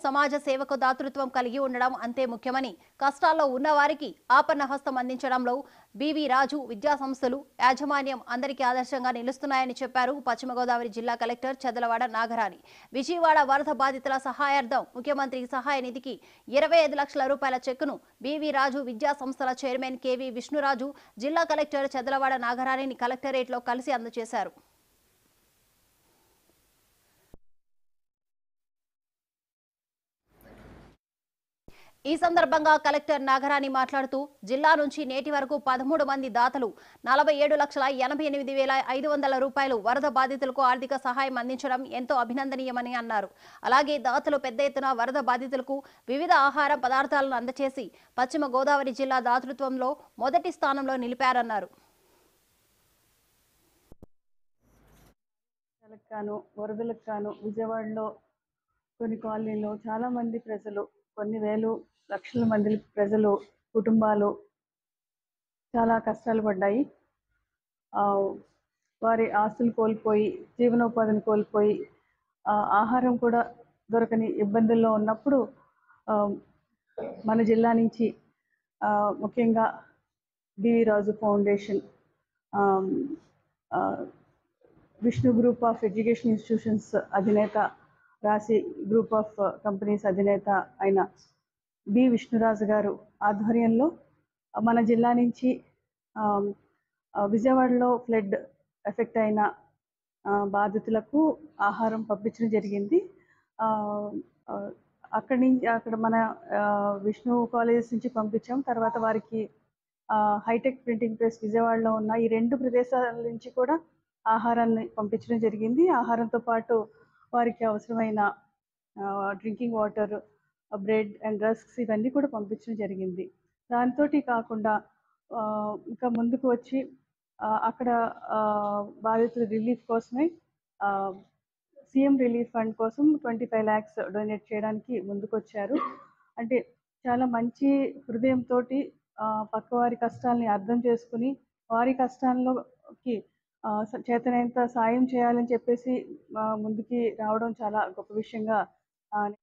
సమాజ సేవకు దాతృత్వం కలిగి ఉండడం అంతే ముఖ్యమని కష్టాల్లో ఉన్నవారికి ఆపన్న హస్తం అందించడంలో బివి రాజు విద్యా సంస్థలు యాజమాన్యం అందరికీ ఆదర్శంగా నిలుస్తున్నాయని చెప్పారు పశ్చిమ గోదావరి జిల్లా కలెక్టర్ చదలవాడ నాగరాణి విజయవాడ వరద బాధితుల సహాయార్థం ముఖ్యమంత్రి సహాయ నిధికి ఇరవై ఐదు లక్షల రూపాయల చెక్కును బివి రాజు విద్యా సంస్థల చైర్మన్ కెవి విష్ణురాజు జిల్లా కలెక్టర్ చదలవాడ నాగరాణిని కలెక్టరేట్లో కలిసి అందజేశారు ఈ సందర్భంగా కలెక్టర్ నాగరాణి మాట్లాడుతూ జిల్లా నుంచి నేటి వరకు పదమూడు మంది దాతలు నలభై ఏడు లక్షల ఎనభై ఎనిమిది వేల ఐదు వందల రూపాయలు వరద బాధితులకు ఆర్థిక సహాయం అందించడం ఎంతో అభినందనీయమని అన్నారు అలాగే దాతలు పెద్ద ఎత్తున వరద బాధితులకు వివిధ ఆహార పదార్థాలను అందచేసి పశ్చిమ గోదావరి జిల్లా దాతృత్వంలో మొదటి స్థానంలో నిలిపారన్నారు వర్షాలకు గాను వరదలకు గాను విజయవాడలో కొన్ని కాలనీలో చాలా మంది ప్రజలు కొన్ని వేలు లక్షల మంది ప్రజలు కుటుంబాలు చాలా కష్టాలు పడ్డాయి ఆ, వారి ఆస్తులు కోల్పోయి జీవనోపాధిని కోల్పోయి ఆ, ఆహారం కూడా దొరకని ఇబ్బందుల్లో ఉన్నప్పుడు ఆ, మన జిల్లా నుంచి ఆ, ముఖ్యంగా బివి రాజు ఫౌండేషన్ ఆ, ఆ, Vishnu group of education institutions అధినేత రాశి గ్రూప్ ఆఫ్ కంపెనీస్ అధినేత అయిన బి విష్ణురాజు గారు ఆధ్వర్యంలో మన జిల్లా నుంచి ఆమ్, ఆ, విజయవాడలో ఫ్లడ్ ఎఫెక్ట్ అయిన ఆ, బాధితులకు ఆహారం పంపించడం జరిగింది ఆ, ఆ, అక్కడి నుంచి అక్కడ మన ఆ, విష్ణు కాలేజెస్ నుంచి పంపించాం తర్వాత వారికి ఆ, హైటెక్ ప్రింటింగ్ ప్రెస్ విజయవాడలో ఉన్న ఈ రెండు ప్రదేశాల నుంచి కూడా ఆహారాన్ని పంపించడం జరిగింది ఆహారంతో పాటు వారికి అవసరమైన drinking water bread and rusks ఇవన్నీ కూడా పంపించడం జరిగింది దాంతో కాకుండా ఆ, ఇంకా ముందుకు వచ్చి ఆ, అక్కడ ఆ, బాధితుల రిలీఫ్ కోసమే సీఎం రిలీఫ్ ఫండ్ కోసం ట్వంటీ ఫైవ్ ల్యాక్స్ డొనేట్ చేయడానికి ముందుకు వచ్చారు అంటే చాలా మంచి హృదయంతో పక్కవారి కష్టాలని అర్థం చేసుకుని వారి కష్టాల్లోకి ఆ, స- చేతనైనంత సాయం చేయాలని చెప్పేసి ఆ, ముందుకి రావడం చాలా గొప్ప విషయంగా ఆ,